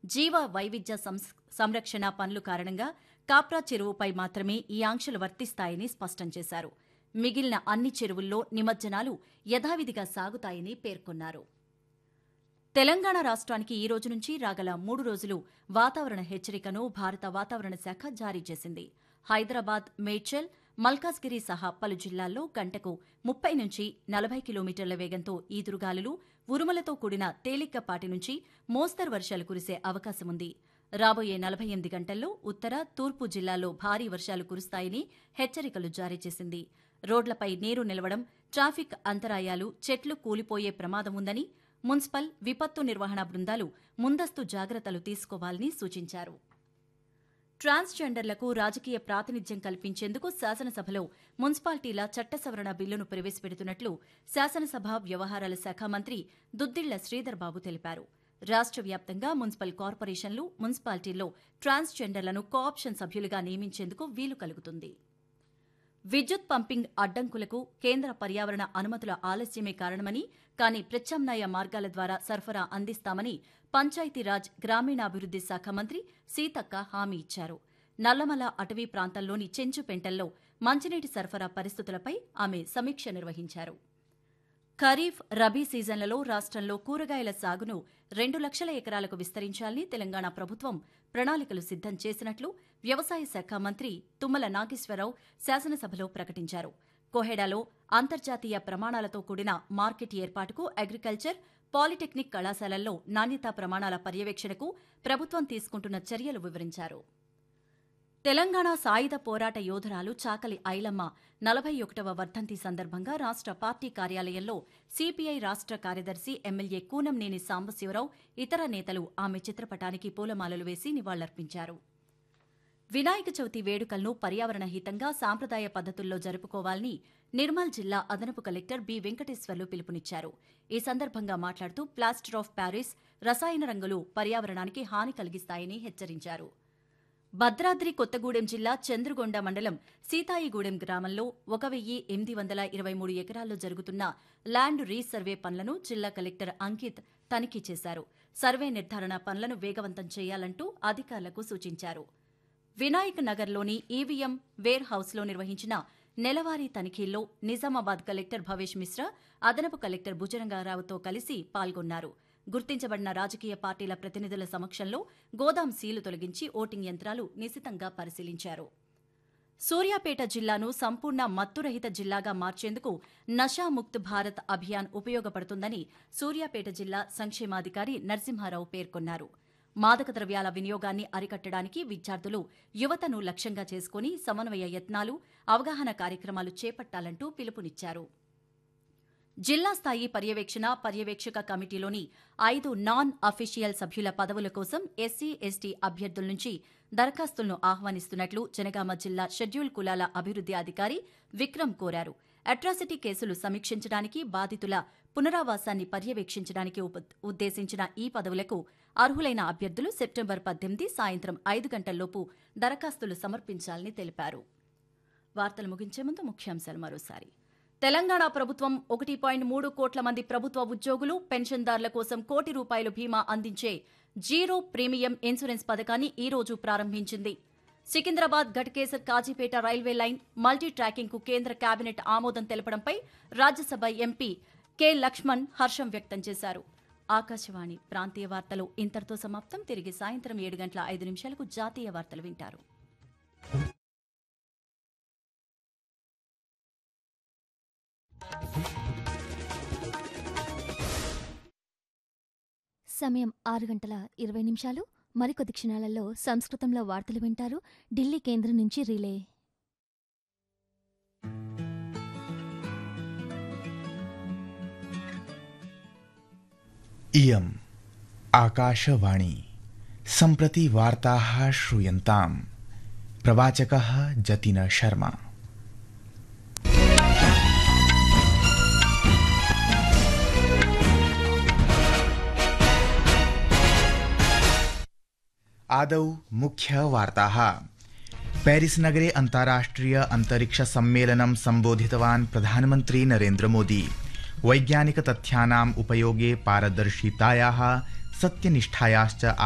జీవ వైవిధ్య సంస్- సంరక్షణ పనులు కారణంగా కాప్రా చెరువుపై మాత్రమే ఈ ఆంక్షలు వర్తిస్తాయని స్పష్టం చేశారు మిగిలిన అన్ని చెరువుల్లో నిమజ్జనాలు యథావిధిగా సాగుతాయని పేర్కొన్నారు తెలంగాణ రాష్ట్రానికి ఈ రోజు నుంచి రాగల మూడు రోజులు వాతావరణ హెచ్చరికను భారత వాతావరణ శాఖ జారీ చేసింది హైదరాబాద్ మేడ్చల్ మల్కాజ్గిరి సహా పలు జిల్లాల్లో గంటకు ముప్పై నుంచి నలభై కిలోమీటర్ల వేగంతో ఈదురుగాలులు ఉరుములతో కూడిన తేలికపాటి నుంచి మోస్తరు వర్షాలు కురిసే అవకాశముంది రాబోయే నలభై ఎనిమిది గంటల్లో ఉత్తర తూర్పు జిల్లాల్లో భారీ వర్షాలు కురుస్తాయని హెచ్చరికలు జారీ చేసింది రోడ్లపై నీరు నిలవడం ట్రాఫిక్ అంతరాయాలు చెట్లు కూలిపోయే ప్రమాదం ఉందని మున్సిపల్ విపత్తు నిర్వహణ బృందాలు ముందస్తు జాగ్రత్తలు తీసుకోవాలని సూచించారు ట్రాన్స్జెండర్లకు రాజకీయ ప్రాతినిధ్యం కల్పించేందుకు శాసనసభలో మున్సిపాలిటీల చట్ట సవరణ బిల్లును ప్రవేశపెడుతున్నట్లు శాసనసభ వ్యవహారాల శాఖ మంత్రి దుద్దిళ్ల శ్రీధర్ బాబు తెలిపారు రాష్ట్ర వ్యాప్తంగా మున్సిపల్ కార్పొరేషన్లు మున్సిపాలిటీల్లో ట్రాన్స్జెండర్లను కోఆప్షన్ సభ్యులుగా నియమించేందుకు వీలు కలుగుతుంది విద్యుత్ పంపింగ్ అడ్డంకులకు కేంద్ర పర్యావరణ అనుమతుల ఆలస్యమే కారణమని కానీ ప్రత్యామ్నాయ మార్గాల ద్వారా సరఫరా అందిస్తామని పంచాయతీరాజ్ గ్రామీణాభివృద్ది శాఖ మంత్రి సీతక్క హామీ ఇచ్చారు నల్లమల అటవీ ప్రాంతంలోని చెంచుపెంటల్లో మంచినీటి సరఫరా పరిస్థితులపై ఆమె సమీక్ష నిర్వహించారు ఖరీఫ్ రబీ సీజన్లలో రాష్ట్రంలో కూరగాయల సాగును రెండు లక్షల ఎకరాలకు విస్తరించాలని తెలంగాణ ప్రభుత్వం ప్రణాళికలు సిద్దం చేసినట్లు వ్యవసాయ శాఖ మంత్రి తుమ్మల నాగేశ్వరరావు శాసనసభలో ప్రకటించారు కోహెడాలో అంతర్జాతీయ ప్రమాణాలతో కూడిన మార్కెట్ ఏర్పాటుకు అగ్రికల్చర్ పాలిటెక్నిక్ కళాశాలల్లో నాణ్యతా ప్రమాణాల పర్యవేక్షణకు ప్రభుత్వం తీసుకుంటున్న చర్యలు వివరించారు తెలంగాణ సాయుధ పోరాట యోధురాలు చాకలి ఐలమ్మ నలభై ఒకటవ వర్ధంతి సందర్భంగా రాష్ట్ర పార్టీ కార్యాలయంలో సిపిఐ రాష్ట్ర కార్యదర్శి ఎమ్మెల్యే కూనంనేని సాంబశివరావు ఇతర నేతలు ఆమె చిత్రపటానికి పూలమాలలు వేసి నివాళులర్పించారు వినాయక చవితి వేడుకలను పర్యావరణ హితంగా సాంప్రదాయ పద్ధతుల్లో జరుపుకోవాలని నిర్మల్ జిల్లా అదనపు కలెక్టర్ బి వెంకటేశ్వర్లు పిలుపునిచ్చారు ఈ సందర్భంగా మాట్లాడుతూ ప్లాస్టర్ ఆఫ్ ప్యారిస్ రసాయన రంగులు పర్యావరణానికి హాని కలిగిస్తాయని హెచ్చరించారు భద్రాద్రి కొత్తగూడెం జిల్లా చంద్రుగొండ మండలం సీతాయిగూడెం గ్రామంలో ఒక వెయ్యి ఎనిమిది వందల ఇరవై మూడు ఎకరాల్లో జరుగుతున్న ల్యాండ్ రీసర్వే పనులను జిల్లా కలెక్టర్ అంకిత్ తనిఖీ చేశారు సర్వే నిర్ధారణ పనులను వేగవంతం చేయాలంటూ అధికారులకు సూచించారు వినాయక్ నగర్లోని ఈవీఎం వేర్ హౌస్లో నిర్వహించిన నెలవారీ తనిఖీల్లో నిజామాబాద్ కలెక్టర్ భవేష్ మిశ్రా అదనపు కలెక్టర్ భుజరంగారావుతో కలిసి పాల్గొన్నారు గుర్తించబడిన రాజకీయ పార్టీల ప్రతినిధుల సమక్షంలో గోదాం సీలు తొలగించి ఓటింగ్ యంత్రాలు నిశితంగా పరిశీలించారు సూర్యాపేట జిల్లాను సంపూర్ణ మత్తురహిత జిల్లాగా మార్చేందుకు నషాముక్త్ భారత్ అభియాన్ ఉపయోగపడుతుందని సూర్యాపేట జిల్లా సంక్షేమాధికారి నరసింహారావు పేర్కొన్నారు మాదక ద్రవ్యాల వినియోగాన్ని అరికట్టడానికి విద్యార్థులు యువతను లక్ష్యంగా చేసుకుని సమన్వయ యత్నాలు అవగాహన కార్యక్రమాలు చేపట్టాలంటూ పిలుపునిచ్చారు జిల్లా స్థాయి పర్యవేక్షణ పర్యవేక్షక కమిటీలోని ఐదు నాన్ అఫీషియల్ సభ్యుల పదవుల కోసం ఎస్సీ ఎస్టీ అభ్యర్థుల నుంచి దరఖాస్తులను ఆహ్వానిస్తున్నట్లు జనగామ జిల్లా షెడ్యూల్ కులాల అభివృద్ది అధికారి విక్రమ్ కోరారు అట్రాసిటీ కేసులు సమీక్షించడానికి బాధితుల పునరావాసాన్ని పర్యవేక్షించడానికి ఉప- ఉద్దేశించిన ఈ పదవులకు అర్హులైన అభ్యర్థులు సెప్టెంబర్ పద్దెనిమిది సాయంత్రం ఐదు గంటల్లోపు దరఖాస్తులు సమర్పించాలని తెలిపారు వార్తలు ముగించే ముందు ముఖ్యాంశాలు మరోసారి తెలంగాణ ప్రభుత్వం ఒకటి పాయింట్ మూడు కోట్ల మంది ప్రభుత్వ ఉద్యోగులు పెన్షన్దారుల కోసం కోటి రూపాయలు బీమా అందించే జీరో ప్రీమియం ఇన్సూరెన్స్ పథకాన్ని ఈ రోజు ప్రారంభించింది Secunderabad Ghatkesar Kazipet railway line multi tracking కు కేంద్ర కేబినెట్ ఆమోదం తెలపడంపై రాజ్యసభ ఎంపీ కె లక్ష్మణ్ హర్షం వ్యక్తం చేశారు ఆకాశవాణి ప్రాంతీయ వార్తలు ఇంతటితో సమాప్తం తిరిగి సాయంత్రం ఏడు గంటల ఐదు నిమిషాలకు జాతీయ వార్తలు వింటారు సమయం ఆరు గంటల ఇరవై నిమిషాలు మరికొద్ది క్షణాలలో సంస్కృతంలో వార్తలు వింటారు ఢిల్లీ కేంద్రం నుంచి రిలే इयम् आकाशवाणी सम्प्रति वार्ताः श्रूयन्ताम् प्रवाचकः जतिन शर्मा आदौ मुख्यवार्ताः पेरिस् नगरे अन्ताराष्ट्रिय अन्तरिक्ष सम्मेलनं सम्बोधितवान् प्रधानमन्त्री नरेन्द्रमोदी वैज्ञानिक तथ्यानाम् उपयोगे पारदर्शितायाः सत्यनिष्ठायाश्च